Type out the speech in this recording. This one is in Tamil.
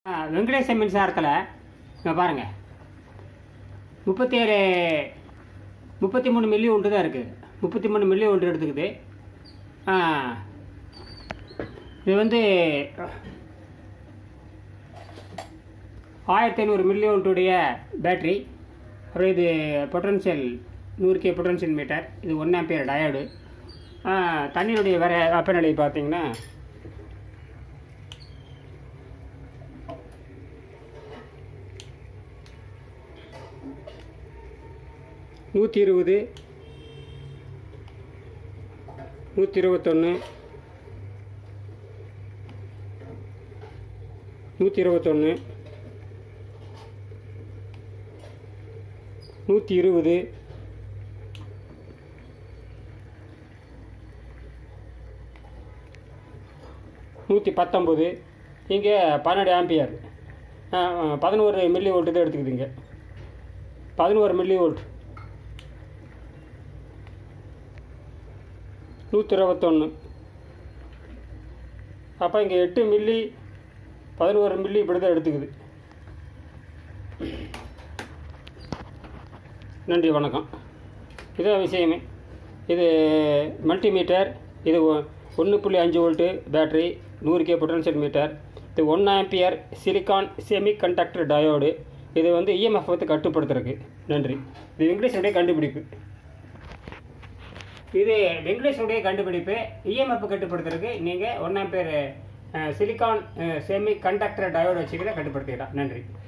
ஆ, வெங்கடேச மின்சாரத்தில் இங்கே பாருங்கள் முப்பத்தி ஏழு முப்பத்தி மூணு மில்லி ஒன்று தான் இருக்குது முப்பத்தி மூணு மில்லி ஒன்று எடுத்துக்குது ஆ, இது வந்து ஆயிரத்தி ஐநூறு மில்லி ஒன்றுடைய பேட்ரி அப்புறம் இது பொட்டன்ஷியல் நூறு கே பொட்டன்ஷியல் மீட்டர் இது ஒன் ஆம்பியர் டயோடு தண்ணியுடைய வேற வெப்பநிலை பார்த்தீங்கன்னா நூற்றி இருபது நூற்றி இருபத்தொன்று நூற்றி இருபத்தொன்று நூற்றி இருபது நூற்றி பத்தொம்பது இங்கே பன்னெண்டு ஆம்பியர் பதினோரு மில்லி வோல்ட்டு தான் எடுத்துக்குதுங்க பதினோரு மில்லி வோல்ட் நூற்றி இருபத்தொன்று அப்போ இங்கே எட்டு மில்லி பதினோரு மில்லி இப்படி தான் எடுத்துக்குது நன்றி வணக்கம் இதான் விஷயமே இது மல்டிமீட்டர் இது ஒன்று புள்ளி அஞ்சு வோல்ட்டு பேட்ரி நூறு கே பொட்டன்ஷியல் மீட்டர் இது one ampere silicon semi conductor diode இது வந்து இஎம்எஃப் வந்து கட்டுப்படுத்துறதுக்கு நன்றி இது வெங்கடேஷனுடைய கண்டுபிடிப்பு இது வெங்கடேஷனுடைய கண்டுபிடிப்பு இஎம்எஃப் கட்டுப்படுத்துறதுக்கு நீங்கள் one ampere silicon semi conductor diode வச்சுக்கிட்ட கட்டுப்படுத்திக்கலாம் நன்றி